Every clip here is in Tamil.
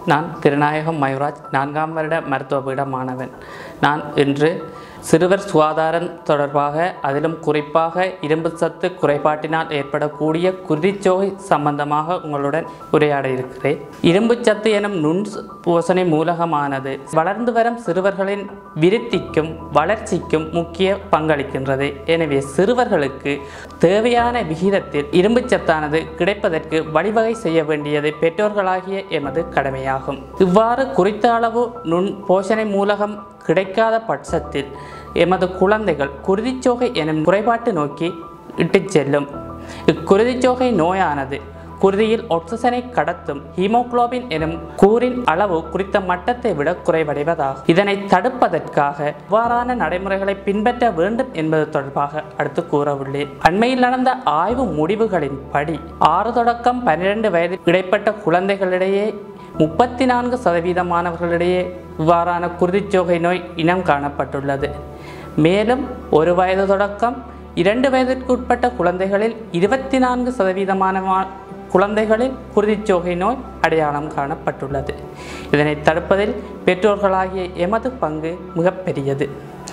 நான் திருநாயகம் மயூராஜ் நான்காம் வருட மருத்துவ பீட மாணவன் நான் இன்று சிறுவர் சுகாதாரம் தொடர்பாக அதிலும் குறிப்பாக இரும்பு சத்து குறைபாட்டினால் ஏற்படக்கூடிய குருதிச்சோகை சம்பந்தமாக உங்களுடன் உரையாட இருக்கிறேன் இரும்பு சத்து எனும் நுண் போசனை மூலகமானது வளர்ந்து வரும் சிறுவர்களின் விருத்திக்கும் வளர்ச்சிக்கும் முக்கிய பங்களிக்கின்றது எனவே சிறுவர்களுக்கு தேவையான விகிதத்தில் இரும்பு சத்தானது கிடைப்பதற்கு வழிவகை செய்ய வேண்டியது பெற்றோர்களாகிய எமது கடமையாகும் இவ்வாறு குறித்த அளவு நுண் போஷணை மூலகம் கிடைக்காத பட்சத்தில் எமது குழந்தைகள் குருதிச்சோகை எனும் குறைபாட்டு நோக்கி இட்டுச் செல்லும் இக்குருதிச்சோகை நோயானது குருதியில் ஒட்சிசனை கடத்தும் ஹீமோகுளோபின் எனும் கூறின் அளவு குறித்த மட்டத்தை விட குறைவடைவதாகும் இதனை தடுப்பதற்காக இவ்வாறான நடைமுறைகளை பின்பற்ற வேண்டும் என்பது தொடர்பாக அடுத்து கூறவுள்ளேன் அண்மையில் நடந்த ஆய்வு முடிவுகளின்படி ஆறு தொடக்கம் பன்னிரண்டு வயது இடைப்பட்ட குழந்தைகளிடையே முப்பத்தி நான்கு சதவீத மாணவர்களிடையே இவ்வாறான குருதிச்சோகை நோய் இனம் காணப்பட்டுள்ளது மேலும் ஒரு வயது தொடக்கம் இரண்டு வயதிற்கு உட்பட்ட குழந்தைகளில் இருபத்தி நான்கு சதவீதமான மா- குழந்தைகளில் குருதிச்சோகை நோய் அடையாளம் காணப்பட்டுள்ளது இதனை தடுப்பதில் பெற்றோர்களாகிய எமது பங்கு மிகப்பெரியது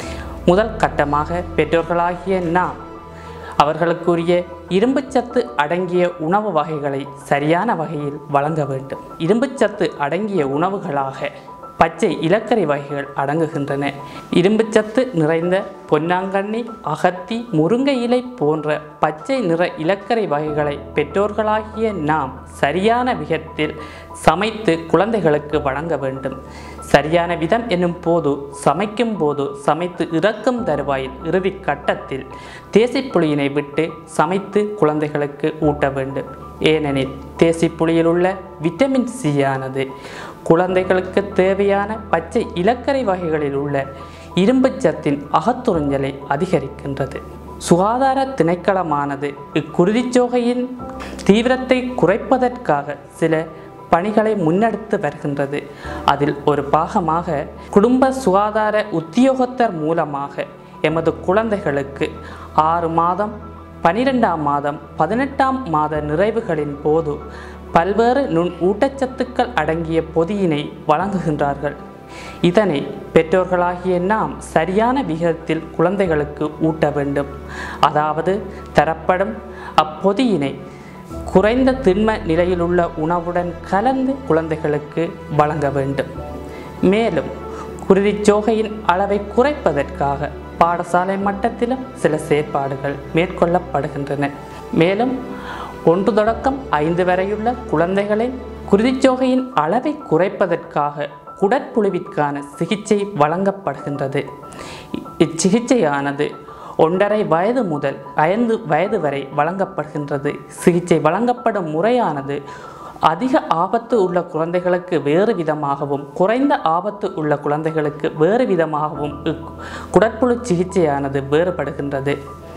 முதல் கட்டமாக பெற்றோர்களாகிய நாம் அவர்களுக்குரிய இரும்புச்சத்து அடங்கிய உணவு வகைகளை சரியான வகையில் வழங்க வேண்டும் இரும்புச்சத்து அடங்கிய உணவுகளாக பச்சை இலக்கறி வகைகள் அடங்குகின்றன இரும்புச்சத்து நிறைந்த பொன்னாங்கண்ணி அகத்தி முருங்கை இலை போன்ற பச்சை நிற இலக்கறி வகைகளை பெற்றோர்களாகிய நாம் சரியான விதத்தில் சமைத்து குழந்தைகளுக்கு வழங்க வேண்டும் சரியான விதம் என்னும் போது சமைக்கும் போது சமைத்து இறக்கும் தருவாயில் இறுதி கட்டத்தில் தேசிப்புளியினை விட்டு சமைத்து குழந்தைகளுக்கு ஊட்ட வேண்டும் ஏனெனில் தேசிப்புளியில் உள்ள விட்டமின் சி ஆனது குழந்தைகளுக்கு தேவையான பச்சை இலக்கறை வகைகளில் உள்ள இரும்புச்சத்தின் அகத்துறிஞ்சலை அதிகரிக்கின்றது சுகாதார திணைக்களமானது இக்குருதிச்சோகையின் தீவிரத்தை குறைப்பதற்காக சில பணிகளை முன்னெடுத்து வருகின்றது அதில் ஒரு பாகமாக குடும்ப சுகாதார உத்தியோகத்தர் மூலமாக எமது குழந்தைகளுக்கு ஆறு மாதம் பனிரெண்டாம் மாதம் பதினெட்டாம் மாத நிறைவுகளின் போது பல்வேறு நுண் ஊட்டச்சத்துக்கள் அடங்கிய பொதியினை வழங்குகின்றார்கள் இதனை பெற்றோர்களாகிய நாம் சரியான விகிதத்தில் குழந்தைகளுக்கு ஊட்ட வேண்டும் அதாவது தரப்படும் அப்பொதியினை குறைந்த திண்ம நிலையிலுள்ள உணவுடன் கலந்து குழந்தைகளுக்கு வழங்க வேண்டும் மேலும் குருதிச்சோகையின் அளவை குறைப்பதற்காக பாடசாலை மட்டத்திலும் சில செயற்பாடுகள் மேற்கொள்ளப்படுகின்றன மேலும் ஒன்று தொடக்கம் ஐந்து வரையுள்ள குழந்தைகளின் குருதிச்சோகையின் அளவை குறைப்பதற்காக குடற்புழுவிற்கான சிகிச்சை வழங்கப்படுகின்றது இ- இச்சிகிச்சையானது ஒன்றரை வயது முதல் ஐந்து வயது வரை வழங்கப்படுகின்றது சிகிச்சை வழங்கப்படும் முறையானது அதிக ஆபத்து உள்ள குழந்தைகளுக்கு வேறு விதமாகவும் குறைந்த ஆபத்து உள்ள குழந்தைகளுக்கு வேறு விதமாகவும் இக் குடற்புழு சிகிச்சையானது வேறுபடுகின்றது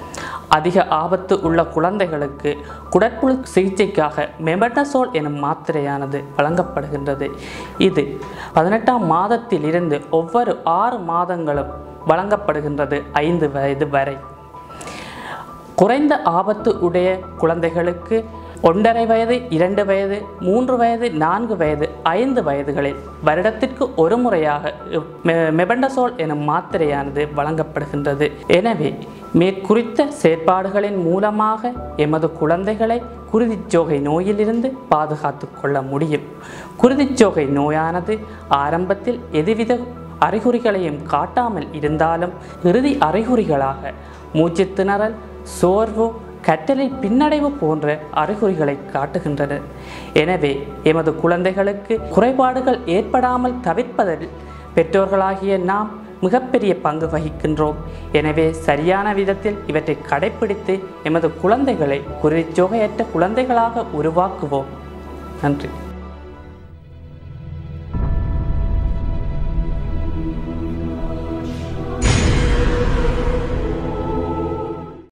அதிக ஆபத்து உள்ள குழந்தைகளுக்கு குடற்புழு சிகிச்சைக்காக மெபடசோல் எனும் மாத்திரையானது வழங்கப்படுகின்றது இது பதினெட்டாம் மாதத்தில் இருந்து ஒவ்வொரு ஆறு மாதங்களும் வழங்கப்படுகின்றது ஐந்து வயது வரை குறைந்த ஆபத்து உடைய குழந்தைகளுக்கு ஒன்றரை வயது இரண்டு வயது மூன்று வயது நான்கு வயது ஐந்து வயதுகளில் வருடத்திற்கு ஒரு முறையாக மெ- மெபண்டசோல் எனும் மாத்திரையானது வழங்கப்படுகின்றது எனவே மேற்குறித்த செயற்பாடுகளின் மூலமாக எமது குழந்தைகளை குருதிச்சோகை நோயிலிருந்து பாதுகாத்து கொள்ள முடியும் குருதிச்சோகை நோயானது ஆரம்பத்தில் எதுவித அறிகுறிகளையும் காட்டாமல் இருந்தாலும் இறுதி அறிகுறிகளாக மூச்சுத் திணறல் சோர்வு கற்றலில் பின்னடைவு போன்ற அறிகுறிகளை காட்டுகின்றன எனவே எமது குழந்தைகளுக்கு குறைபாடுகள் ஏற்படாமல் தவிர்ப்பதில் பெற்றோர்களாகிய நாம் மிகப்பெரிய பங்கு வகிக்கின்றோம் எனவே சரியான விதத்தில் இவற்றை கடைப்பிடித்து எமது குழந்தைகளை குருதிச்சோகையற்ற குழந்தைகளாக உருவாக்குவோம் நன்றி